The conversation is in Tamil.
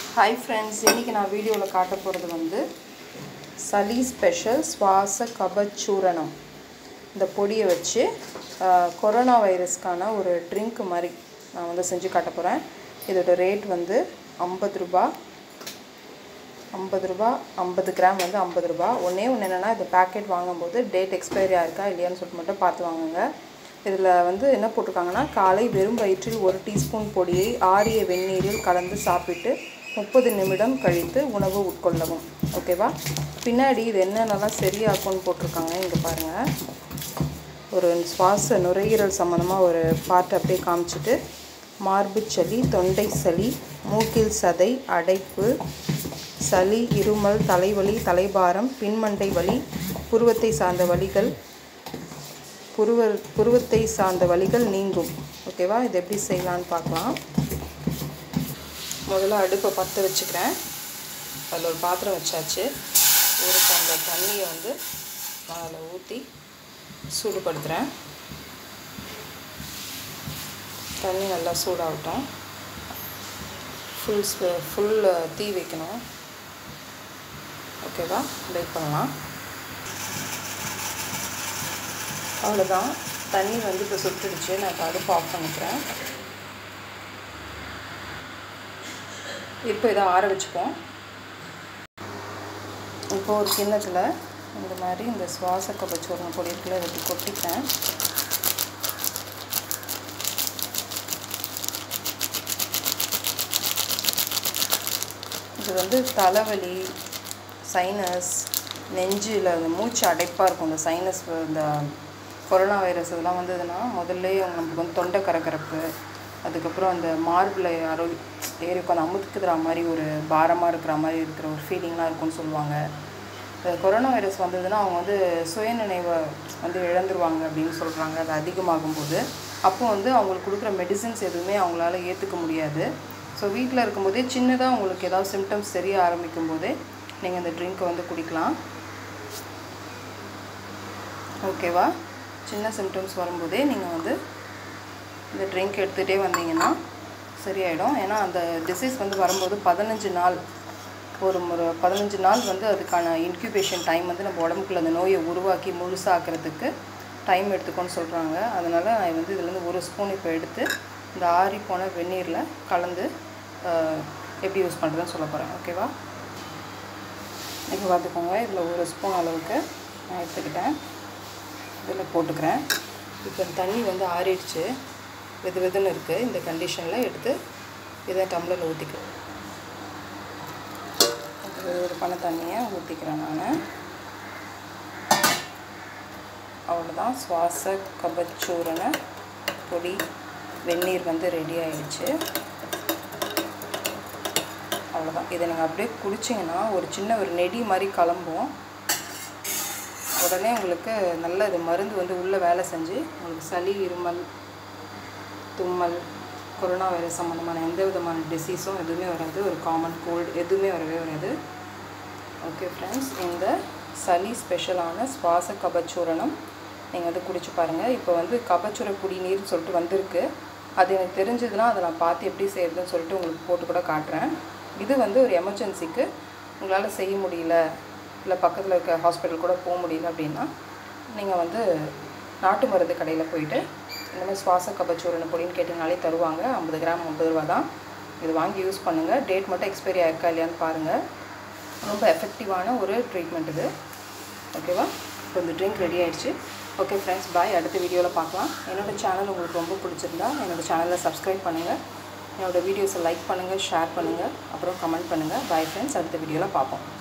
ஹாய் ஃப்ரெண்ட்ஸ் இன்றைக்கி நான் வீடியோவில் காட்ட போகிறது வந்து சளி ஸ்பெஷல் சுவாச கபச்சூரணம் இந்த பொடியை வச்சு ஆஹ், கொரோனா வைரஸ்க்கான ஒரு ட்ரிங்க் மாதிரி நான் வந்து செஞ்சு காட்ட போகிறேன் இதோட ரேட் வந்து ஐம்பது ரூபா ஐம்பது ரூபா ஐம்பது கிராம் வந்து ஐம்பது ரூபா ஒன்றே ஒன்று என்னென்னா இந்த பேக்கெட் வாங்கும்போது டேட் எக்ஸ்பைரி ஆயிருக்கா இல்லையான்னு சொல்லிட்டு மட்டும் பார்த்து வாங்குங்க இதில் வந்து என்ன போட்டிருக்காங்கன்னா காலை வெறும் வயிற்றில் ஒரு டீஸ்பூன் பொடியை ஆரிய வெந்நீரில் கலந்து சாப்பிட்டு முப்பது நிமிடம் கழித்து உணவு உட்கொள்ளவும் ஓகேவா பின்னாடி இது என்னென்னலாம் சரியாக்கும்னு போட்டிருக்காங்க இங்கே பாருங்கள் ஒரு சுவாச நுரையீரல் சம்மந்தமாக ஒரு பாட்டு அப்படியே காமிச்சிட்டு மார்பு சளி தொண்டை சளி மூக்கில் சதை அடைப்பு சளி இருமல் தலைவலி தலைபாரம் பின்மண்டை வலி புருவத்தை சார்ந்த வலிகள் புருவ புருவத்தை சார்ந்த வலிகள் நீங்கும் ஓகேவா இது எப்படி செய்யலான்னு பார்க்கலாம் முதல்ல அடுப்பை பற்ற வச்சுக்கிறேன் அதில் ஒரு பாத்திரம் வச்சாச்சு ஒரு டம்ளர் தண்ணியை வந்து நான் அதில் ஊற்றி சூடுபடுத்துகிறேன் தண்ணி நல்லா சூடாகட்டும் ஃபுல் ஃபுல் தீ வைக்கணும் ஓகேவா வெயிட் பண்ணலாம் அவ்வளோதான் தண்ணி வந்து இப்போ சுட்டுடுச்சு நான் இப்போ அடுப்பு ஆஃப் பண்ணிக்கிறேன் இப்போ இதை ஆற வச்சுப்போம் இப்போ ஒரு கிண்ணத்தில் இந்த மாதிரி இந்த சுவாச கபச்சோரண பொடி இருக்குல்ல இதை இப்படி கொட்டிட்டேன் இது வந்து தலைவலி சைனஸ் நெஞ்சில் அந்த மூச்சு அடைப்பாக இருக்கும் இந்த சைனஸ் இந்த கொரோனா வைரஸ் இதெல்லாம் வந்ததுன்னா முதல்ல நம்மளுக்கு வந்து தொண்டை கரகரப்பு அதுக்கப்புறம் அந்த மார்பில் யாரோ ஏறி உட்காந்து அமுத்துக்குற மாதிரி ஒரு பாரமாக இருக்கிற மாதிரி இருக்கிற ஒரு ஃபீலிங்லாம் இருக்கும்னு சொல்லுவாங்க இந்த கொரோனா வைரஸ் வந்ததுன்னா அவங்க வந்து சுயநினைவை வந்து இழந்துருவாங்க அப்படின்னு சொல்கிறாங்க அது அதிகமாகும் போது அப்போ வந்து அவங்களுக்கு கொடுக்குற மெடிசின்ஸ் எதுவுமே அவங்களால ஏற்றுக்க முடியாது ஸோ வீட்டில் இருக்கும்போதே சின்னதாக உங்களுக்கு ஏதாவது சிம்டம்ஸ் தெரிய ஆரம்பிக்கும் போதே நீங்கள் இந்த ட்ரிங்க்கை வந்து குடிக்கலாம் ஓகேவா சின்ன சிம்டம்ஸ் வரும்போதே நீங்கள் வந்து இந்த ட்ரிங்க் எடுத்துகிட்டே வந்தீங்கன்னா சரியாயிடும் ஏன்னா அந்த டிசீஸ் வந்து வரும்போது பதினஞ்சு நாள் ஒரு ஒரு பதினஞ்சு நாள் வந்து அதுக்கான இன்க்யூபேஷன் டைம் வந்து நம்ம உடம்புக்குள்ள அந்த நோயை உருவாக்கி முழுசாக்கிறதுக்கு டைம் எடுத்துக்கோன்னு சொல்கிறாங்க அதனால் நான் வந்து இதுலேருந்து ஒரு ஸ்பூன் இப்போ எடுத்து இந்த ஆறி போன வெந்நீரில் கலந்து ஆஹ், எப்படி யூஸ் பண்ணுறதுன்னு சொல்ல போகிறேன் ஓகேவா இப்போ பார்த்துக்கோங்க இதில் ஒரு ஸ்பூன் அளவுக்கு நான் எடுத்துக்கிட்டேன் இதில் போட்டுக்கிறேன் இப்போ இந்த தண்ணி வந்து ஆறிடுச்சு வெது வெதுன்னு இருக்குது இந்த கண்டிஷனில் எடுத்து இதை டம்ளரில் ஊற்றிக்கிறேன் வெது பண்ண தண்ணியை ஊற்றிக்கிறேன் நான் அவ்வளோதான் சுவாச கபச்சூரண பொடி வெந்நீர் வந்து ரெடி ஆயிடுச்சு அவ்வளோதான் இதை நீங்கள் அப்படியே குடிச்சிங்கன்னா ஒரு சின்ன ஒரு நெடி மாதிரி கிளம்பும் உடனே உங்களுக்கு நல்ல இது மருந்து வந்து உள்ளே வேலை செஞ்சு உங்களுக்கு சளி இருமல் தும்மல் கொரோனா வைரஸ் சம்மந்தமான எந்த விதமான டிசீஸும் எதுவுமே வராது ஒரு காமன் கோல்டு எதுவுமே வரவே வராது ஓகே ஃப்ரெண்ட்ஸ் இந்த சளி ஸ்பெஷலான சுவாச கபச்சூரணம் நீங்கள் வந்து குடிச்சு பாருங்கள் இப்போ வந்து கபச்சுர குடிநீர்னு சொல்லிட்டு வந்திருக்கு அது எனக்கு தெரிஞ்சதுன்னா அதை நான் பார்த்து எப்படி செய்யறதுன்னு சொல்லிட்டு உங்களுக்கு போட்டு கூட காட்டுறேன் இது வந்து ஒரு எமர்ஜென்சிக்கு உங்களால் செய்ய முடியல இல்லை பக்கத்தில் இருக்க ஹாஸ்பிட்டல் கூட போக முடியல அப்படின்னா நீங்கள் வந்து நாட்டு மருந்து கடையில் போயிட்டு இந்த மாதிரி சுவாச கபச்சூரண பொடின்னு கேட்டிங்கனாலே தருவாங்க ஐம்பது கிராம் ஐம்பது ரூபா தான் இது வாங்கி யூஸ் பண்ணுங்கள் டேட் மட்டும் எக்ஸ்பைரி ஆயிருக்கா இல்லையான்னு பாருங்கள் ரொம்ப எஃபெக்டிவான ஒரு ட்ரீட்மெண்ட் இது ஓகேவா இப்போ இந்த ட்ரிங்க் ரெடி ஆயிடுச்சு ஓகே ஃப்ரெண்ட்ஸ் பாய் அடுத்த வீடியோவில் பார்க்கலாம் என்னோட சேனல் உங்களுக்கு ரொம்ப பிடிச்சிருந்தா என்னோட சேனலை சப்ஸ்கிரைப் பண்ணுங்கள் என்னோட வீடியோஸை லைக் பண்ணுங்கள் ஷேர் பண்ணுங்கள் அப்புறம் கமெண்ட் பண்ணுங்கள் பாய் ஃப்ரெண்ட்ஸ் அடுத்த வீடியோவில் பார்ப்போம்